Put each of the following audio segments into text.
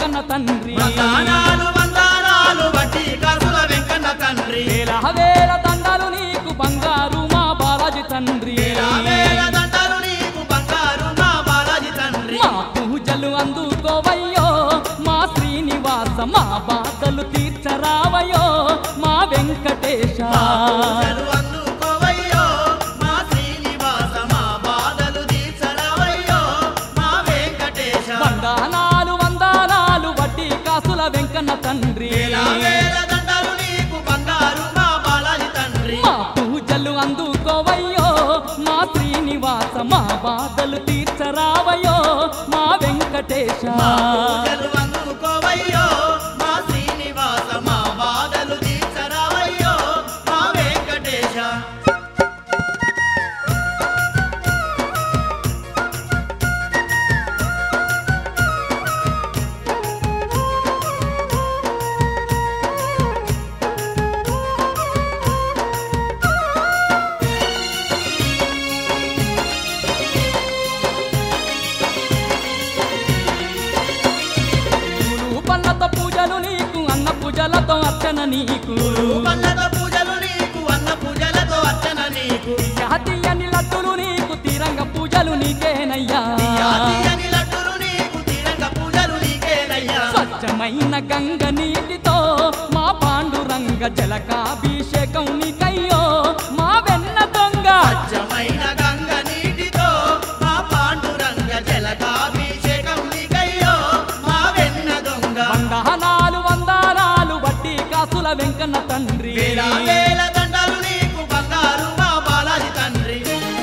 వెంకన్న తండ్రి వందనాలు వందనాలు వడ్డీ కాసుల వెంకన్న తండ్రి వేల వేల దండాలు నీకు బంగారు మా బాలాజీ తండ్రి వేల వేల దండలు నీకు బంగారు మా బాలాజీ తండ్రి మా పూజలు అందుకోవయ్యో మా శ్రీనివాస మా బాధలు తీర్చరావయ్యో మా వెంకటేశ పూజలు అందుకోవయ్యో మా శ్రీనివాస మా బాధలు తీర్చరావయ్యో మా వెంకటేశ వందనాలు వందనాలు వడ్డీ కాసుల వెంకన్న తండ్రి వేల వేల దండలు నీకు బంగారు మా బాలాజీ తండ్రి మా పూజలు అందుకోవయ్యో మా శ్రీనివాస మా బాధలు తీర్చరావయ్యో మా వెంకటేశ మా పూజలు అందుకోవయ్యో మా శ్రీనివాస మా బాధలు తీర్చరావయ్యో మా వెంకటేశ పూలు పళ్ళతో పూజలు నీకు అన్న పూజలతో అర్చన నీకు పల్లతో పూజలు నీకు అన్న పూజలతో అర్చన నీకు తీయని లడ్డులు నీకు తీరంగ పూజలు నీకేనయ్యా తీయని లడ్డులు నీకు తీరంగ పూజలు నీకేనయ్యా స్వచ్ఛమైన గంగ నీటితో మా పాండురంగ జలకాభిషేకం నీకయ్యో మా వెన్న దొంగ స్వచ్ఛమైన గంగ నీటితో మా పాండురంగ జలకాభిషేకం నీకయ్యో మా వెన్న దొంగ వందనాలు వందనాలు వడ్డీ కాసుల వెంకన్న తండ్రి వేల వేల దండలు నీకు బంగారు మా బాలాజీ తండ్రి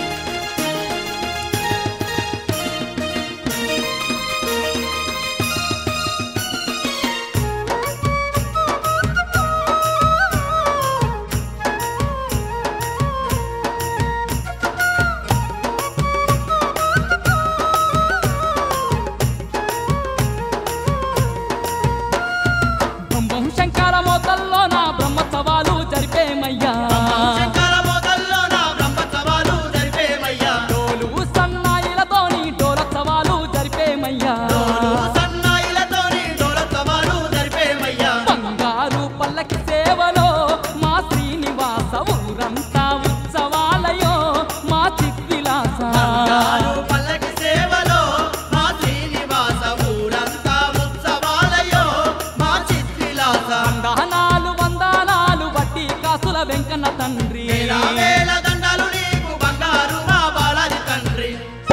బొంబం శంకర మోతల్లో నా బ్రహ్మోత్సవాలు జరిపేమయ్యా శంకర మోదల్లో నా బ్రహ్మోత్సవాలు జరిపేమయ్యా డోలు సన్నాయిలతోని డోలోత్సవాలు జరిపేమయ్యా డోలు సన్నాయిలతోని డోలోత్సవాలు జరిపేమయ్యా బంగారు పల్లకి సేవలో మా శ్రీనివాస ఊరంతా ఉత్సవాలయో మా చిత్విలాస బంగారు పల్లకి సేవలో మా శ్రీనివాస ఊరంతా ఉత్సవాలయో మా చిత్విలాస వందనాలు వందనాలు వడ్డీ కాసుల వెంకన్న తండ్రి వేల వేల దండలు నీకు బంగారు మా బాలాజీ తండ్రి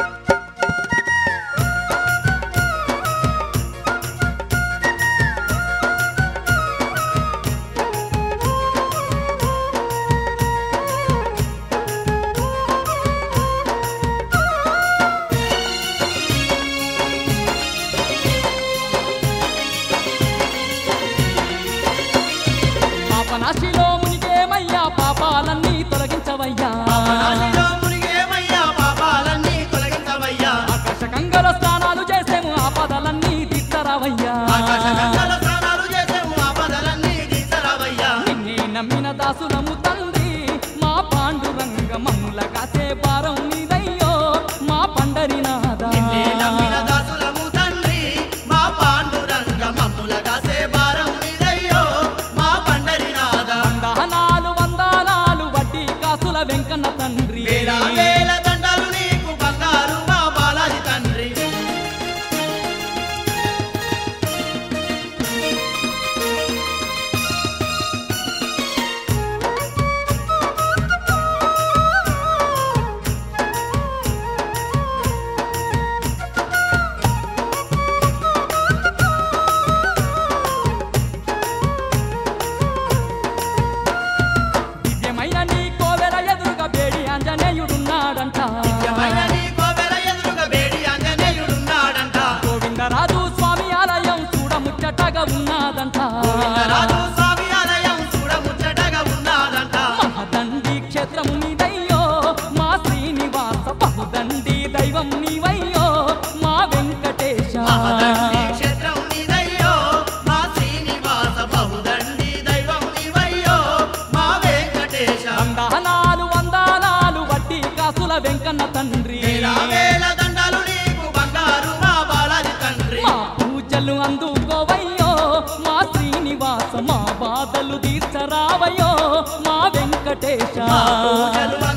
పాపనాశిలో మునిగేమయ్యా పాపాలన్నీ తొలగించవయ్యా నాశిలో మునిగేమయ్యా పాపాలన్నీ తొలగించవయ్యా ఆకాశ గంగలో స్నానాలు చేసేము ఆపదలన్నీ తీర్చరావయ్యా ఆకాశ గంగల స్నానాలు చేసేము ఆపదలన్నీ తీర్చరావయ్యా నిన్నే నమ్మిన దాసులము తండ్రి మా పాండురంగ మమ్ముల కాసే భారం నీదయ్యో మా పండరినాథ నిన్నే నమ్మిన దాసులము తండ్రి మా పాండురంగ మమ్ములగా సేబారం నీదయ్యో మా పండరినాథ వందనాలు వందనాలు వడ్డీ కాసుల వెంకన్న తండ్రి వేల వేల దండలు నీకు బంగారు మా బాలాజీ తండ్రి అందుకోవయ్యో మా శ్రీనివాస మా బాధలు తీర్చరావయ్యో మా వెంకటేశ మా పూజలు